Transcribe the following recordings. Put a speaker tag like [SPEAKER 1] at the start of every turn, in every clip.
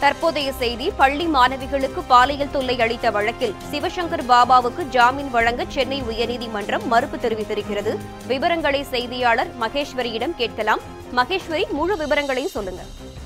[SPEAKER 1] தற்போதைய செய்தி பள்ளி மாணவிகளுக்கு பாலியல் தொல்லை அளித்த வழக்கில் சிவசங்கர் பாபாவுக்கு ஜாமீன் வழங்க சென்னை உயர்நீதிமன்றம் மறுப்பு தெரிவித்திருக்கிறது விவரங்களை செய்தியாளர் மகேஸ்வரியிடம் கேட்கலாம் மகேஸ்வரி முழு விவரங்களையும் சொல்லுங்க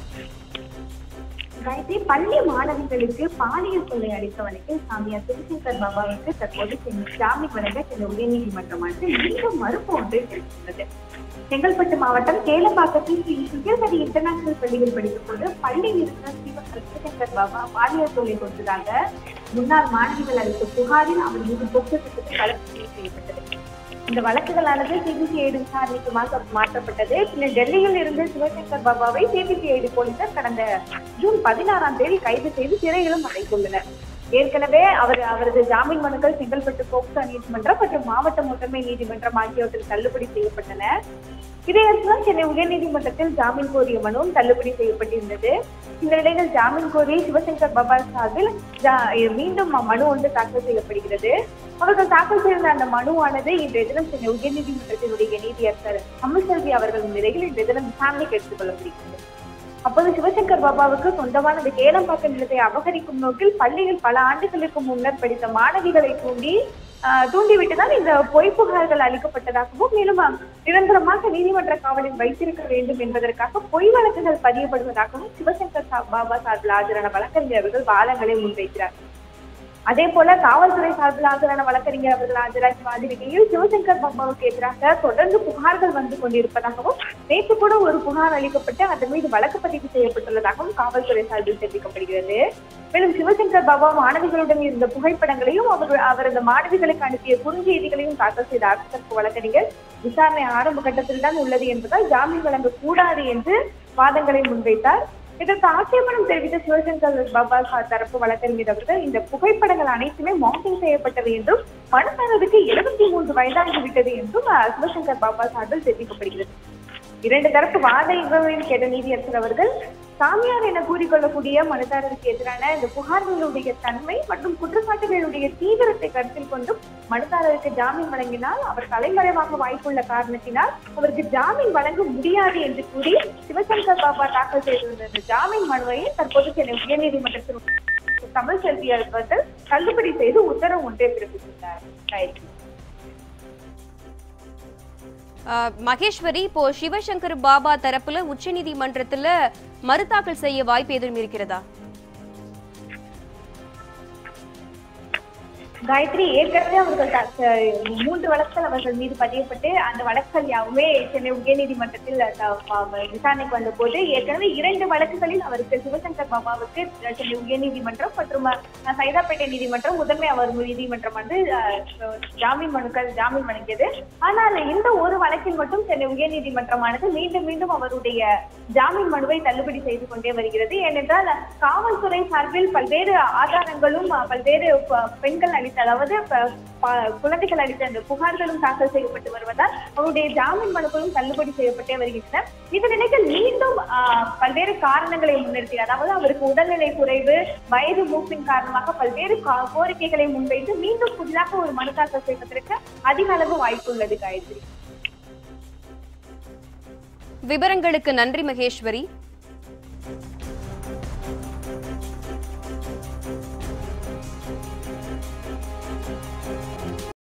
[SPEAKER 2] காயத்ரி பள்ளி மாணவிகளுக்கு பாலியல் தொல்லை அளித்த வழக்கில் சாமியார் சிவசங்கர் பாபாவுக்கு தற்போது சென்னை ஜாமீன் வழங்க சென்னை உயர்நீதிமன்றமானது மீண்டும் மறுப்பு ஒன்றை தெரிவித்துள்ளது செங்கல்பட்டு மாவட்டம் கேளப்பாக்கத்தில் ஸ்ரீ சுகர்வதி இன்டர்நேஷனல் பள்ளியில் படிக்கும் போது பள்ளியில் இருந்த சிவ சிவசங்கர் பாபா பாலியல் தொல்லை கொடுத்ததாக முன்னாள் மாணவிகள் அளித்த புகாரில் அவர் மீது போக்சோ சட்டத்தில் வழக்கு பதிவு செய்யப்பட்டது இந்த வழக்குகளானது சிபிசிஐடி விசாரணைக்கு மாற்ற மாற்றப்பட்டது பின்னர் டெல்லியில் இருந்து சிவசங்கர் பாபாவை சிபிசிஐடி போலீசார் கடந்த ஜூன் பதினாறாம் தேதி கைது செய்து சிறையிலும் அடைத்துள்ளனர் ஏற்கனவே அவர் அவரது ஜாமீன் மனுக்கள் செங்கல்பட்டு போக்சோ நீதிமன்றம் மற்றும் மாவட்ட முதன்மை நீதிமன்றம் ஆகியவற்றில் தள்ளுபடி செய்யப்பட்டன இதையடுத்துதான் சென்னை உயர்நீதிமன்றத்தில் ஜாமீன் கோரிய மனுவும் தள்ளுபடி செய்யப்பட்டிருந்தது இந்த நிலையில் ஜாமீன் கோரி சிவசங்கர் பாபா சார்பில் ஜா- மீண்டும் மனு ஒன்று தாக்கல் செய்யப்படுகிறது அவர்கள் தாக்கல் செய்த அந்த மனுவானது இன்றைய தினம் சென்னை உயர்நீதிமன்றத்தினுடைய நீதியரசர் அமிர்செல்வி அவர்கள் முன்னிலையில் இன்றைய தினம் விசாரணைக்கு எடுத்துக் கொள்ளப்படுகிறது அப்போது சிவசங்கர் பாபாவுக்கு சொந்தமான இந்த கேளம்பாக்கம் நிலத்தை அபகரிக்கும் நோக்கில் பள்ளியில் பல ஆண்டுகளுக்கு முன்னர் படித்த மாணவிகளை தூண்டி ஆஹ், தூண்டிவிட்டுதான் இந்த பொய் புகார்கள் அளிக்கப்பட்டதாகவும் மேலும் ஆஹ், நிரந்தரமாக நீதிமன்ற காவலில் வைத்திருக்க வேண்டும் என்பதற்காக பொய் வழக்குகள் பதியப்படுவதாகவும் சிவசங்கர் சா- பாபா சார்பில் ஆஜரான வழக்கறிஞர்கள் வாதங்களை முன்வைக்கிறார் அதே போல காவல்துறை சார்பில் ஆஜரான வழக்கறிஞர் அவர்கள் ஆஜராகி வாதிடுகையில் சிவசங்கர் பாபாவுக்கு எதிராக தொடர்ந்து புகார்கள் வந்து கொண்டிருப்பதாகவும் நேற்று கூட ஒரு புகார் அளிக்கப்பட்டு அதன் மீது வழக்கு பதிவு செய்யப்பட்டுள்ளதாகவும் காவல்துறை சார்பில் தெரிவிக்கப்படுகிறது மேலும் சிவசங்கர் பாபா மாணவிகளுடன் இருந்த புகைப்படங்களையும் அவர் அவர் அந்த மாணவிகளுக்கு அனுப்பிய குறுஞ்செய்திகளையும் தாக்கல் செய்த அரசு வழக்கறிஞர் விசாரணை ஆரம்ப கட்டத்தில் தான் உள்ளது என்பதால் ஜாமீன் வழங்கக்கூடாது என்று வாதங்களை முன்வைத்தார் இதற்கு ஆட்சேபனம் தெரிவித்த சிவசங்கர் பாபா சா- தரப்பு வழக்கறிஞர் அவர்கள் இந்த புகைப்படங்கள் அனைத்துமே மார்க்கிங் செய்யப்பட்டது என்றும் மனுதாரருக்கு எழுபத்தி மூன்று வயதாகிவிட்டது என்றும் அஹ், சிவசங்கர் பாபா சார்பில் தெரிவிக்கப்படுகிறது இரண்டு தரப்பு வாதங்களையும் கேட்ட நீதியரசர் அவர்கள் சாமியார் என கூறிக்கொள்ளக்கூடிய மனுதாரருக்கு எதிரான இந்த புகார்களுடைய தன்மை மற்றும் குற்றச்சாட்டுகளுடைய தீவிரத்தை கருத்தில் கொண்டும் மனுதாரருக்கு ஜாமீன் வழங்கினால் அவர் தலைமறைவாக வாய்ப்புள்ள காரணத்தினால் அவருக்கு ஜாமீன் வழங்க முடியாது என்று கூறி சிவசங்கர் பாபா தாக்கல் செய்திருந்த இந்த ஜாமீன் மனுவை தற்போது சென்னை உயர்நீதிமன்றத்தில் தமிழ் செல்வி அவர்கள் தள்ளுபடி செய்து உத்தரவு ஒன்றை பிறப்பித்துள்ளார் காயத்ரி.
[SPEAKER 1] அஹ், மகேஸ்வரி இப்போ சிவசங்கர் பாபா தரப்புல உச்சநீதிமன்றத்துல மறுதாக்கல் செய்ய வாய்ப்பு எதுவும் இருக்கிறதா
[SPEAKER 2] காயத்ரி ஏற்கனவே அவர்கள் த- த- மூன்று வழக்குகள் அவர்கள் மீது பதியப்பட்டு அந்த வழக்குகள் யாவுமே சென்னை உயர்நீதிமன்றத்தில் த- ப- விசாரணைக்கு வந்த போது ஏற்கனவே இரண்டு வழக்குகளில் அவருக்கு சிவசங்கர் பாபாவுக்கு சென்னை உயர்நீதிமன்றம் மற்றும் அஹ், சைதாப்பேட்டை நீதிமன்றம் முதன்மை அவர் நீதிமன்றம் வந்து அஹ், ஜாமீன் மனுக்கள் ஜாமீன் வழங்கியது ஆனால் இந்த ஒரு வழக்கில் மட்டும் சென்னை உயர்நீதிமன்றமானது மீண்டும் மீண்டும் அவருடைய ஜாமீன் மனுவை தள்ளுபடி செய்து கொண்டே வருகிறது ஏனென்றால் காவல்துறை சார்பில் பல்வேறு ஆதாரங்களும் அஹ், பல்வேறு ப- பெண்கள் அளித்த அதாவது ப- ப- குழந்தைகள் அளித்த அந்த புகார்களும் தாக்கல் செய்யப்பட்டு வருவதால் அவருடைய ஜாமீன் மனுக்களும் தள்ளுபடி செய்யப்பட்டே வருகின்றன இந்த நிலையில் மீண்டும் அஹ், பல்வேறு காரணங்களை முன்னிறுத்தி அதாவது அவருக்கு உடல்நிலை குறைவு வயது மூப்பின் காரணமாக பல்வேறு கா- கோரிக்கைகளை முன்வைத்து மீண்டும் புதிதாக ஒரு மனு தாக்கல் செய்வதற்கு அதிக அளவு வாய்ப்புள்ளது காயத்ரி
[SPEAKER 1] விவரங்களுக்கு நன்றி மகேஸ்வரி